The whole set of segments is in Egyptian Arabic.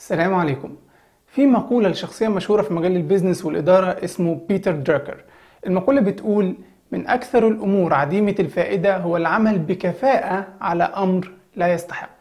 السلام عليكم في مقولة لشخصية مشهورة في مجال البيزنس والإدارة اسمه بيتر دراكر المقولة بتقول من أكثر الأمور عديمة الفائدة هو العمل بكفاءة على أمر لا يستحق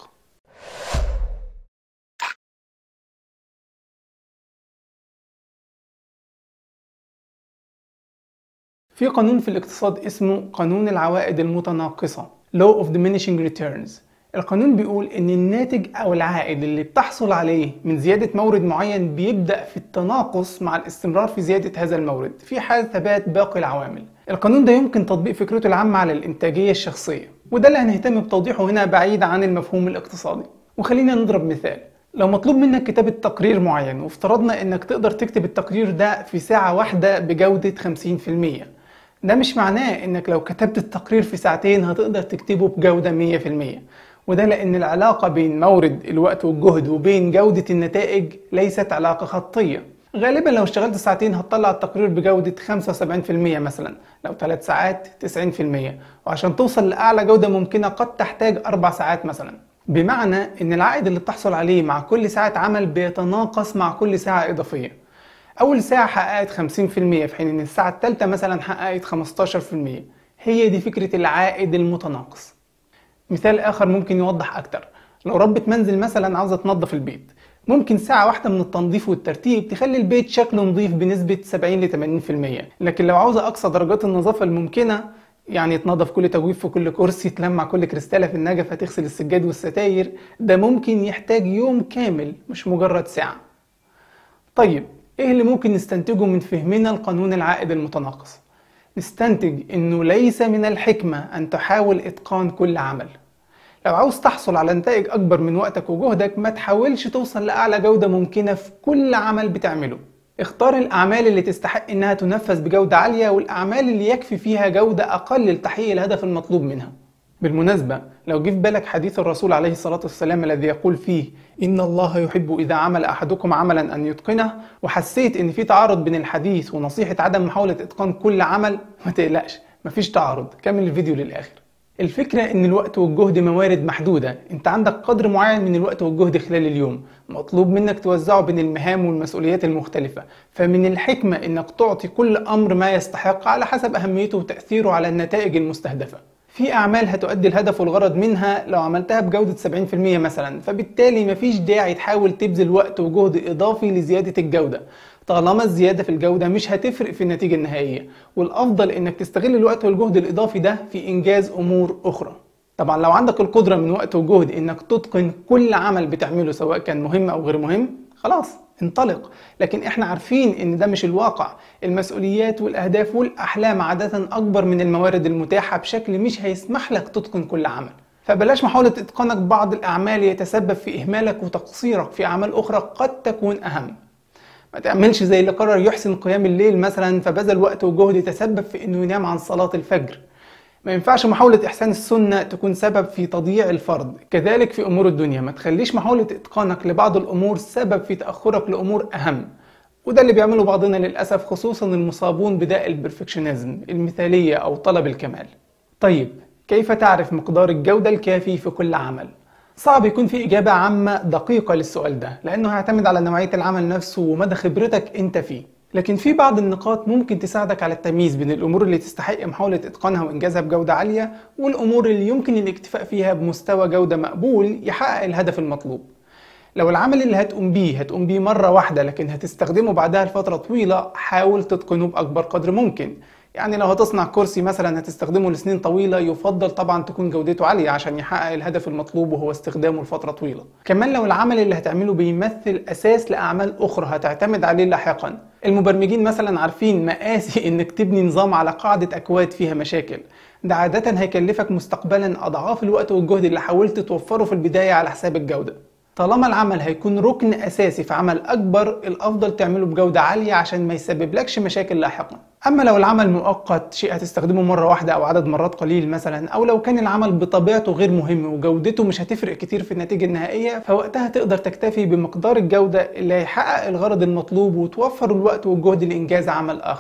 في قانون في الاقتصاد اسمه قانون العوائد المتناقصة Law of Diminishing Returns القانون بيقول ان الناتج او العائد اللي بتحصل عليه من زيادة مورد معين بيبدأ في التناقص مع الاستمرار في زيادة هذا المورد في حال ثبات باقي العوامل القانون ده يمكن تطبيق فكرته العامة على الانتاجية الشخصية وده اللي هنهتم بتوضيحه هنا بعيد عن المفهوم الاقتصادي وخلينا نضرب مثال لو مطلوب منك كتابة تقرير معين وافترضنا انك تقدر تكتب التقرير ده في ساعة واحدة بجودة 50% ده مش معناه انك لو كتبت التقرير في ساعتين هتقدر تكتبه بجودة 100% وده لان العلاقة بين مورد الوقت والجهد وبين جودة النتائج ليست علاقة خطية غالبا لو اشتغلت ساعتين هتطلع التقرير بجودة 75% مثلا لو 3 ساعات 90% وعشان توصل لأعلى جودة ممكنة قد تحتاج 4 ساعات مثلا بمعنى ان العائد اللي بتحصل عليه مع كل ساعة عمل بيتناقص مع كل ساعة إضافية أول ساعة حققت 50% في حين إن الساعة الثالثة مثلا حققت 15% هي دي فكرة العائد المتناقص مثال آخر ممكن يوضح أكتر لو ربة منزل مثلا عاوزة تنظف البيت ممكن ساعة واحدة من التنظيف والترتيب تخلي البيت شكله نظيف بنسبة 70 ل 80% لكن لو عاوزة أقصى درجات النظافة الممكنة يعني تنظف كل تجويف في كل كرسي تلمع كل كريستالة في النجفة تغسل السجاد والستاير ده ممكن يحتاج يوم كامل مش مجرد ساعة طيب ايه اللي ممكن نستنتجه من فهمنا القانون العائد المتناقص نستنتج انه ليس من الحكمة ان تحاول اتقان كل عمل لو عاوز تحصل على نتائج اكبر من وقتك وجهدك ما تحاولش توصل لاعلى جودة ممكنة في كل عمل بتعمله اختار الاعمال اللي تستحق انها تنفذ بجودة عالية والاعمال اللي يكفي فيها جودة اقل لتحقيق الهدف المطلوب منها بالمناسبة لو جه في بالك حديث الرسول عليه الصلاة والسلام الذي يقول فيه إن الله يحب إذا عمل أحدكم عملا أن يتقنه وحسيت إن في تعارض بين الحديث ونصيحة عدم محاولة إتقان كل عمل ما تقلقش مفيش تعارض كمل الفيديو للآخر الفكرة إن الوقت والجهد موارد محدودة، أنت عندك قدر معين من الوقت والجهد خلال اليوم، مطلوب منك توزعه بين المهام والمسؤوليات المختلفة، فمن الحكمة إنك تعطي كل أمر ما يستحق على حسب أهميته وتأثيره على النتائج المستهدفة. في أعمال هتؤدي الهدف والغرض منها لو عملتها بجودة 70% مثلا فبالتالي مفيش داعي تحاول تبذل وقت وجهد إضافي لزيادة الجودة طالما الزيادة في الجودة مش هتفرق في النتيجة النهائية والأفضل إنك تستغل الوقت والجهد الإضافي ده في إنجاز أمور أخرى طبعا لو عندك القدرة من وقت وجهد إنك تتقن كل عمل بتعمله سواء كان مهم أو غير مهم خلاص انطلق لكن احنا عارفين ان ده مش الواقع المسؤوليات والاهداف والاحلام عادة اكبر من الموارد المتاحة بشكل مش هيسمح لك تتقن كل عمل فبلاش محاولة اتقانك بعض الاعمال يتسبب في اهمالك وتقصيرك في اعمال اخرى قد تكون اهم ما تعملش زي اللي قرر يحسن قيام الليل مثلا فبذل وقت وجهد يتسبب في انه ينام عن صلاة الفجر ما ينفعش محاولة إحسان السنة تكون سبب في تضييع الفرض كذلك في أمور الدنيا ما تخليش محاولة إتقانك لبعض الأمور سبب في تأخرك لأمور أهم وده اللي بيعمله بعضنا للأسف خصوصا المصابون بداء البرفكشنزم المثالية أو طلب الكمال طيب كيف تعرف مقدار الجودة الكافي في كل عمل؟ صعب يكون في إجابة عامة دقيقة للسؤال ده لأنه هيعتمد على نوعية العمل نفسه ومدى خبرتك أنت فيه لكن في بعض النقاط ممكن تساعدك على التمييز بين الامور اللي تستحق محاوله اتقانها وانجازها بجوده عاليه والامور اللي يمكن الاكتفاء فيها بمستوى جوده مقبول يحقق الهدف المطلوب لو العمل اللي هتقوم بيه هتقوم بيه مره واحده لكن هتستخدمه بعدها لفتره طويله حاول تتقنه باكبر قدر ممكن يعني لو هتصنع كرسي مثلا هتستخدمه لسنين طويلة يفضل طبعا تكون جودته عالية عشان يحقق الهدف المطلوب وهو استخدامه لفترة طويلة كمان لو العمل اللي هتعمله بيمثل أساس لأعمال أخرى هتعتمد عليه لاحقا المبرمجين مثلا عارفين مقاسي انك تبني نظام على قاعدة أكواد فيها مشاكل ده عادة هيكلفك مستقبلا أضعاف الوقت والجهد اللي حاولت توفره في البداية على حساب الجودة طالما العمل هيكون ركن أساسي في عمل أكبر الأفضل تعمله بجودة عالية عشان ما يسببلكش مشاكل لاحقا أما لو العمل مؤقت شيء هتستخدمه مرة واحدة أو عدد مرات قليل مثلا أو لو كان العمل بطبيعته غير مهم وجودته مش هتفرق كتير في النتيجة النهائية فوقتها تقدر تكتفي بمقدار الجودة اللي هيحقق الغرض المطلوب وتوفر الوقت والجهد لإنجاز عمل آخر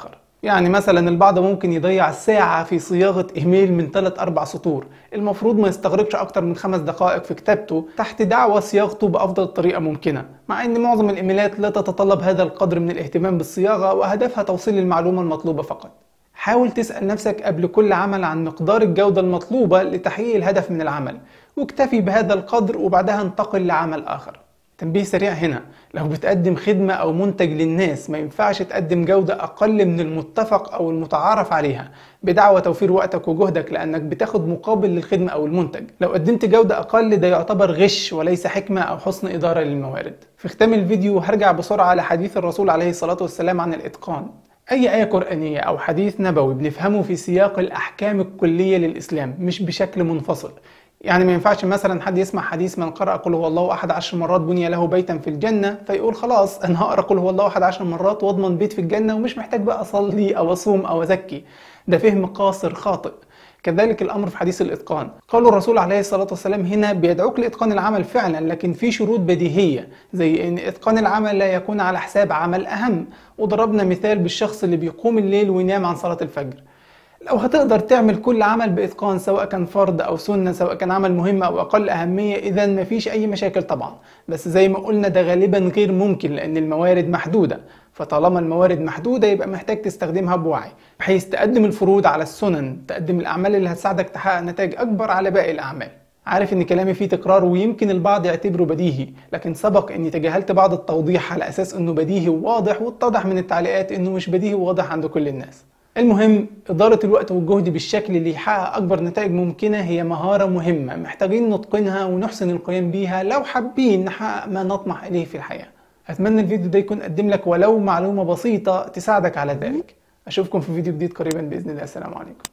يعني مثلا البعض ممكن يضيع ساعة في صياغة إيميل من 3 أربع سطور المفروض ما يستغرقش أكتر من خمس دقائق في كتابته تحت دعوة صياغته بأفضل طريقة ممكنة مع أن معظم الإيميلات لا تتطلب هذا القدر من الاهتمام بالصياغة وهدفها توصيل المعلومة المطلوبة فقط حاول تسأل نفسك قبل كل عمل عن مقدار الجودة المطلوبة لتحقيق الهدف من العمل واكتفي بهذا القدر وبعدها انتقل لعمل آخر تنبيه سريع هنا لو بتقدم خدمة أو منتج للناس ما ينفعش تقدم جودة أقل من المتفق أو المتعارف عليها بدعوى توفير وقتك وجهدك لأنك بتاخد مقابل للخدمة أو المنتج لو قدمت جودة أقل ده يعتبر غش وليس حكمة أو حسن إدارة للموارد في ختام الفيديو هرجع بسرعة لحديث الرسول عليه الصلاة والسلام عن الإتقان أي آية قرآنية أو حديث نبوي بنفهمه في سياق الأحكام الكلية للإسلام مش بشكل منفصل يعني ما ينفعش مثلا حد يسمع حديث من قرأ قل هو الله أحد عشر مرات بني له بيتا في الجنة فيقول خلاص أنا هقرأ قل هو الله أحد عشر مرات وأضمن بيت في الجنة ومش محتاج بقى أصلي أو أصوم أو أزكي ده فهم قاصر خاطئ كذلك الامر في حديث الاتقان قالوا الرسول عليه الصلاه والسلام هنا بيدعوك لاتقان العمل فعلا لكن في شروط بديهيه زي ان اتقان العمل لا يكون على حساب عمل اهم وضربنا مثال بالشخص اللي بيقوم الليل وينام عن صلاه الفجر لو هتقدر تعمل كل عمل بإتقان سواء كان فرض أو سنة سواء كان عمل مهم أو أقل أهمية إذا مفيش أي مشاكل طبعا بس زي ما قلنا ده غالبا غير ممكن لأن الموارد محدودة فطالما الموارد محدودة يبقى محتاج تستخدمها بوعي بحيث تقدم الفروض على السنن تقدم الأعمال اللي هتساعدك تحقق نتائج أكبر على باقي الأعمال عارف ان كلامي فيه تكرار ويمكن البعض يعتبره بديهي لكن سبق اني تجاهلت بعض التوضيح على اساس انه بديهي وواضح واتضح من التعليقات انه مش بديهي وواضح عند كل الناس المهم إدارة الوقت والجهد بالشكل اللي يحقق أكبر نتائج ممكنة هي مهارة مهمة محتاجين نتقنها ونحسن القيام بيها لو حابين نحقق ما نطمح إليه في الحياة أتمنى الفيديو ده يكون قدم لك ولو معلومة بسيطة تساعدك على ذلك أشوفكم في فيديو جديد قريبا بإذن الله السلام عليكم